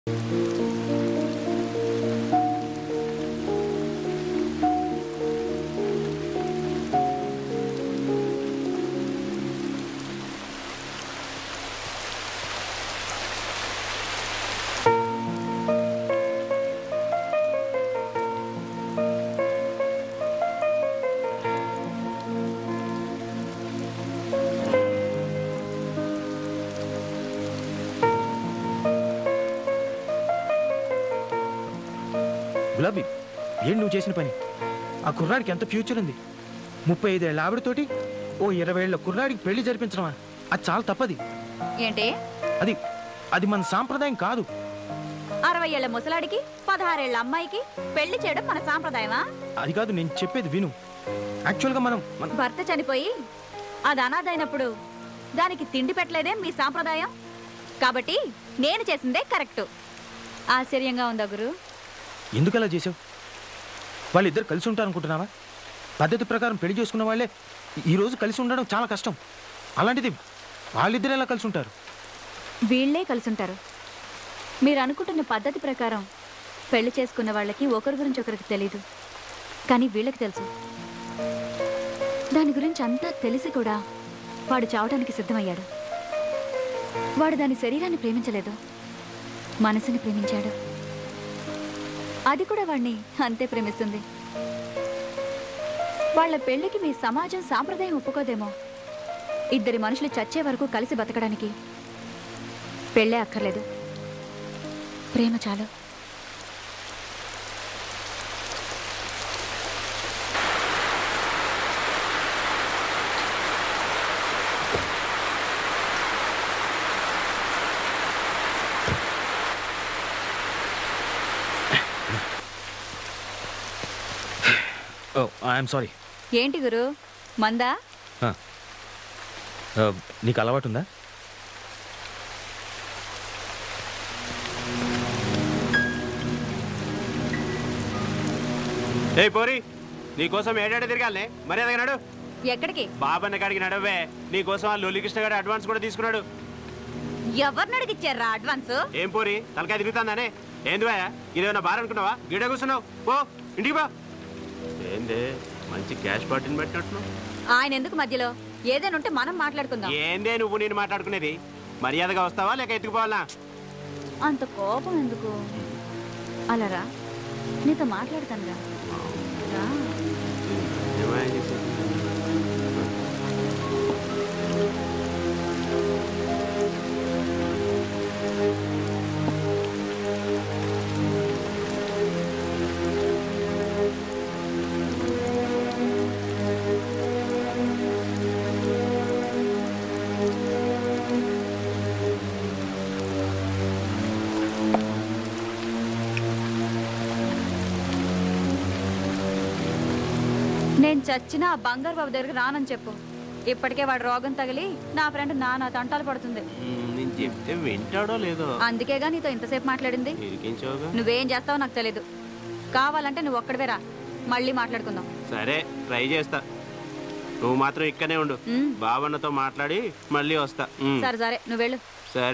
గులాబీ ఏం నువ్వు చేసిన పని ఆ కుర్రాడికి ఎంత ఫ్యూచర్ ఉంది ముప్పై ఐదేళ్ల ఆవిడతోటి ఓ ఇరవై ఏళ్ల కుర్రాడికి పెళ్లి జరిపించడమా అది చాలా తప్పది ఏంటి అది అది మన సాంప్రదాయం కాదు అరవై ఏళ్ల ముసలాడికి పదహారేళ్ల అమ్మాయికి పెళ్లి చేయడం మన సాంప్రదాయమా అది కాదు నేను చెప్పేది విను యాక్చువల్గా మనం మన భర్త చనిపోయి అది అనాథైనప్పుడు దానికి తిండి పెట్టలేదే మీ సాంప్రదాయం కాబట్టి నేను చేసిందే కరెక్ట్ ఆశ్చర్యంగా ఉందా గురు ఎందుకు అలా చేసావు వాళ్ళిద్దరు కలిసి ఉంటారు అనుకుంటున్నావా పద్ధతి ప్రకారం పెళ్లి చేసుకున్న వాళ్ళే ఈ- ఈ రోజు కలిసి ఉండడం చాలా కష్టం అలాంటిది వాళ్ళిద్దరు ఎలా కలిసి ఉంటారు వీళ్ళే కలుసుంటారు మీరు అనుకుంటున్న పద్ధతి ప్రకారం పెళ్లి చేసుకున్న వాళ్ళకి ఒకరి గురించి ఒకరికి తెలీదు కానీ వీళ్ళకి తెలుసు దాని గురించి అంతా తెలిసి కూడా వాడు చావడానికి సిద్ధమయ్యాడు వాడు దాని శరీరాన్ని ప్రేమించలేదు మనసుని ప్రేమించాడు అది కూడా వాడిని అంతే ప్రేమిస్తుంది వాళ్ళ పెళ్లికి మీ సమాజం సాంప్రదాయం ఒప్పుకోదేమో ఇద్దరి మనుషులు చచ్చే వరకు కలిసి బతకడానికి పెళ్ళే అక్కర్లేదు ప్రేమ చాలు ఓ ఐఎమ్ సారీ ఏంటి గురు మందా నీకు అలవాటు ఉందా ఏ పోరి నీకోసం ఏడాడు తిరగాలనే మర్యాదగా నడు ఎక్కడికి బాబన్న కాడికి నడవే నీకోసం ఆ లొల్లికృష్ణ గారు అడ్వాన్స్ కూడా తీసుకున్నాడు ఎవరిని అడిగిచ్చారా అడ్వాన్స్ ఏం పోరి తలకాయ తిరుగుతుందానే ఏంది భయ ఇదేమన్నా బార్ అనుకున్నావా గిడ కూర్చున్నావు పో ఇంటికి పో ఏంది మంచి క్యాష్ పార్టీని పెట్టినట్టున్నావు ఆయన ఎందుకు మధ్యలో ఏదైనా ఉంటే మనం మాట్లాడుకుందాం ఏందే నువ్వు నేను మాట్లాడుకునేది మర్యాదగా వస్తావా లేక ఎత్తుకుపోవాలా అంత కోపం ఎందుకు అలా రా నీతో మాట్లాడతాను రా రా. నేను చచ్చినా ఆ బంగారు బాబు దగ్గరికి రానని చెప్పు ఇప్పటికే వాడు రోగం తగిలి నా ఫ్రెండ్ నా నా తంటాలు పడుతుంది నేను చెప్తే వింటాడో లేదో అందుకేగా నీతో ఇంతసేపు మాట్లాడింది ఇరికించావుగా నువ్వేం చేస్తావో నాకు తెలీదు కావాలంటే నువ్వు ఒక్కడివే రా మళ్ళీ మాట్లాడుకుందాం సరే ట్రై చేస్తా నువ్వు మాత్రం ఇక్కనే ఉండు ఉమ్, బావన్నతో మాట్లాడి మళ్ళీ వస్తా ఉమ్, సరే సరే నువ్వు వెళ్ళు సరే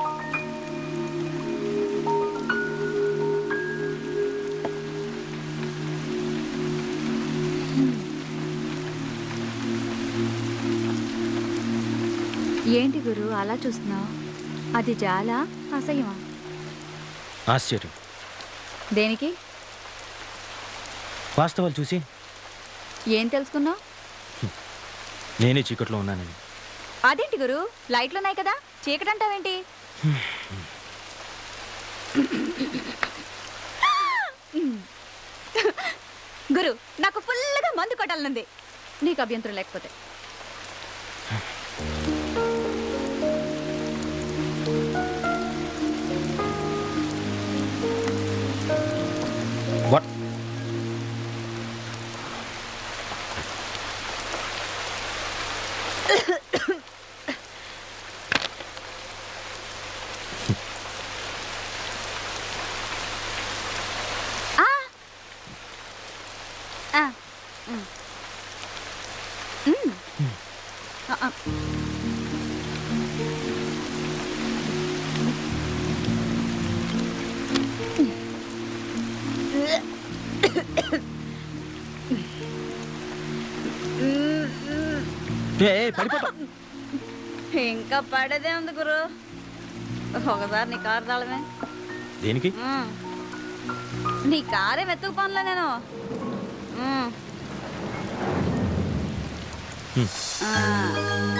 ఏంటి గురు అలా చూస్తున్నావు అది జాలా అసహ్యమా ఆశ్చర్యం దేనికి వాస్తవాలు చూసి ఏం తెలుసుకున్నావు నేనే చీకట్లో ఉన్నానని అదేంటి గురు లైట్లు ఉన్నాయి కదా చీకటి అంటావేంటి గురు నాకు ఫుల్గా మందు కొట్టాలనుంది నీకు అభ్యంతరం లేకపోతే వాట్ ఆ! ఆ, ఉమ్. ఉమ్. ఏ ఏ, పడిపోతావు ఇంకా పడేదే ఉంది గురు ఒకసారి నీ కారు తాళమే దేనికి ఉమ్. నీ కారే వెతుకు పనులే నేను ఉమ్. హ్మ్. ఆ.